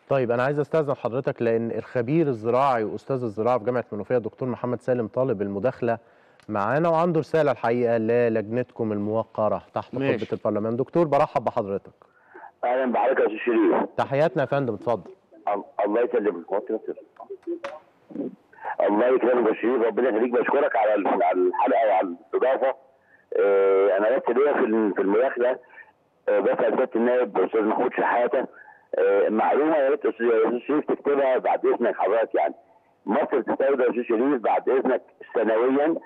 طيب انا عايز استاذن حضرتك لان الخبير الزراعي واستاذ الزراعه في جامعه المنوفيه الدكتور محمد سالم طالب المداخله معانا وعنده رساله الحقيقه للجنتكم الموقره تحت ماشي. قبه البرلمان دكتور برحب بحضرتك اهلا بحضرتك يا استاذ شريف تحياتنا يا فندم اتفضل ال- الله يسلمك وطي بس. الله يكرمك يا شريف ربنا يخليك بشكرك على ال- على الحلقه وعلى الاستضافه آه، انا بس ليا في ال- في المداخله آه، بسال سياده النائب استاذ محمود شحاته آه، معلومه يا ريت استاذ يا أستاذ شريف تكتبها بعد اذنك حضرتك يعني مصر تستورد يا استاذ شريف بعد اذنك سنويا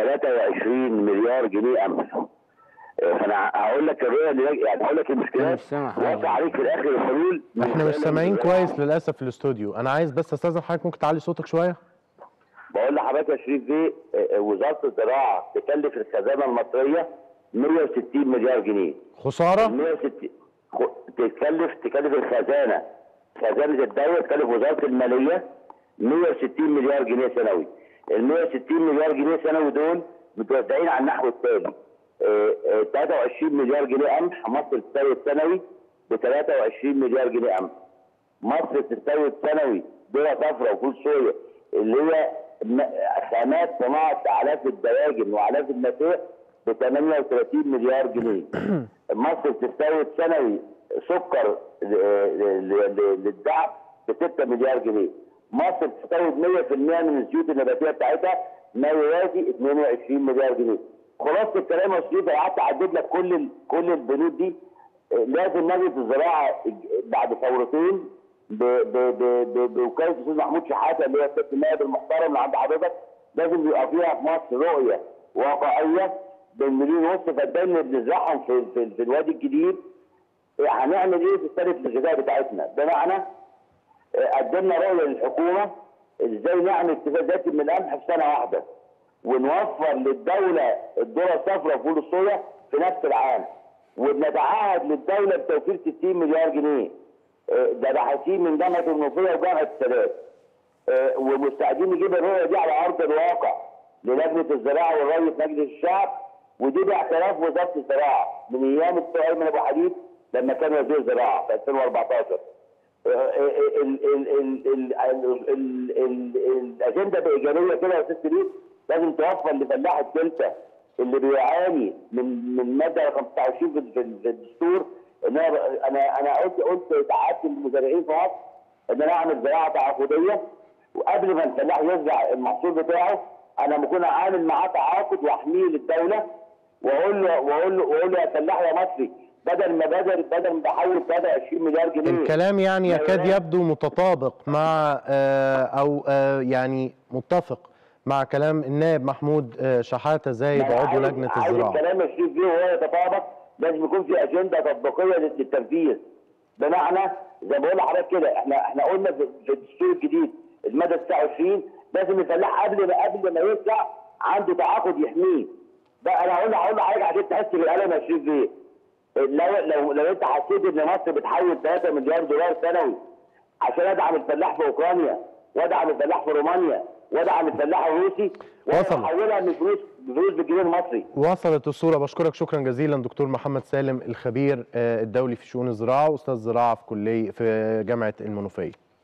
23 مليار جنيه قمح آه، فانا هقول لك الرؤيه اللي يعني هقول لك أنا المشكلات مش سامع حاجة. واقع عليك في الاخر الحلول من احنا مش خلال سامعين الزراعة. كويس للاسف في الاستوديو انا عايز بس استاذن حضرتك ممكن تعلي صوتك شويه بقول لحضرتك يا شريف بيه آه، آه، وزاره الزراعه تكلف الخزانه المصريه 160 مليار جنيه خساره 160 خ- تكلف تكلف الخزانه خزانه الدوله تكلف وزاره الماليه 160 مليار جنيه سنوي ال 160 مليار جنيه سنوي دول متوزعين على النحو التالي آه، آه، 23 مليار جنيه قمح مصر تستورد سنوي ب 23 مليار جنيه قمح مصر تستورد سنوي ذره صفراء وفول صويا اللي هي م- خامات صناعه اعلاف الدواجن واعلاف النسيج ب 38 مليار جنيه. مصر تستورد سنوي سكر ل- ل- ل- للدعم ب 6 مليار جنيه. مصر تستورد 100% من الزيوت النباتيه بتاعتها ما يوازي 22 مليار جنيه. خلاصه الكلام يا استاذ قعدت اعدد لك كل ال- كل البنود دي لازم مجلس الزراعه بعد ثورتين ب- ب- ب- ب- بوكاله الاستاذ محمود شحاته اللي هو سياده النائب المحترم اللي عند حضرتك لازم يبقى فيها في مصر رؤيه واقعيه بالمليون ونص فدان اللي بنزرعهم في, في, في الوادي الجديد هنعمل ايه في الثالث الغذائي بتاعتنا؟ بمعنى آه، قدمنا رؤيه للحكومه ازاي نعمل اكتفاء ذاتي من القمح في سنه واحده ونوفر للدوله الذره الصفراء وفول الصويا في نفس العام وبنتعهد للدوله بتوفير 60 مليار جنيه آه، ده باحثين من جامعه المنوفيه وجامعه السادات آه، ومستعدين نجيب الرؤيه دي على ارض الواقع للجنه الزراعه والري في مجلس الشعب ودي باعتراف وزاره الزراعه من ايام الدكتور ايمن ابو حديد لما كان وزير زراعه في 2014 ال- ال- ال- ال- ال- ال- ال- ال- الاجنده بايجابيه كده يا استاذ شريف لازم توفر لفلاح الدلتا اللي بيعاني من من ماده رقم 29 في في- في الدستور ان انا انا انا قلت قلت تعهدت للمزارعين في مصر ان انا اعمل زراعه تعاقديه وقبل ما الفلاح يزرع المحصول بتاعه انا بكون عامل معاه تعاقد واحميه للدوله واقول له واقول له واقول له يا فلاح يا مصري بدل ما بدل بدل ما بحول 23 مليار جنيه الكلام يعني لا يكاد لا. يبدو متطابق مع آه، او آه، يعني متفق مع كلام النائب محمود آه، شحاته زايد أنا عضو عايز- لجنه عايز الزراعه الكلام الشريف فيه وهو يتطابق لازم يكون في اجنده تطبيقيه للتنفيذ بمعنى زي ما بقول لحضرتك كده احنا احنا قلنا في في الدستور الجديد الماده 29 لازم الفلاح قبل ما قبل ما يزرع عنده تعاقد يحميه ده انا هقول هقول لحضرتك عشان تحس بالالم يا شريف بيه لو لو لو انت حسيت ان مصر بتحول 3 مليار دولار سنوي عشان ادعم الفلاح في اوكرانيا وادعم الفلاح في رومانيا وادعم الفلاح الروسي وانا وصل. بحولها من فلوس بفلوس بالجنيه المصري وصلت الصورة بشكرك شكرا جزيلا دكتور محمد سالم الخبير آه، الدولي في شؤون الزراعة وأستاذ زراعة في كلية في جامعة المنوفية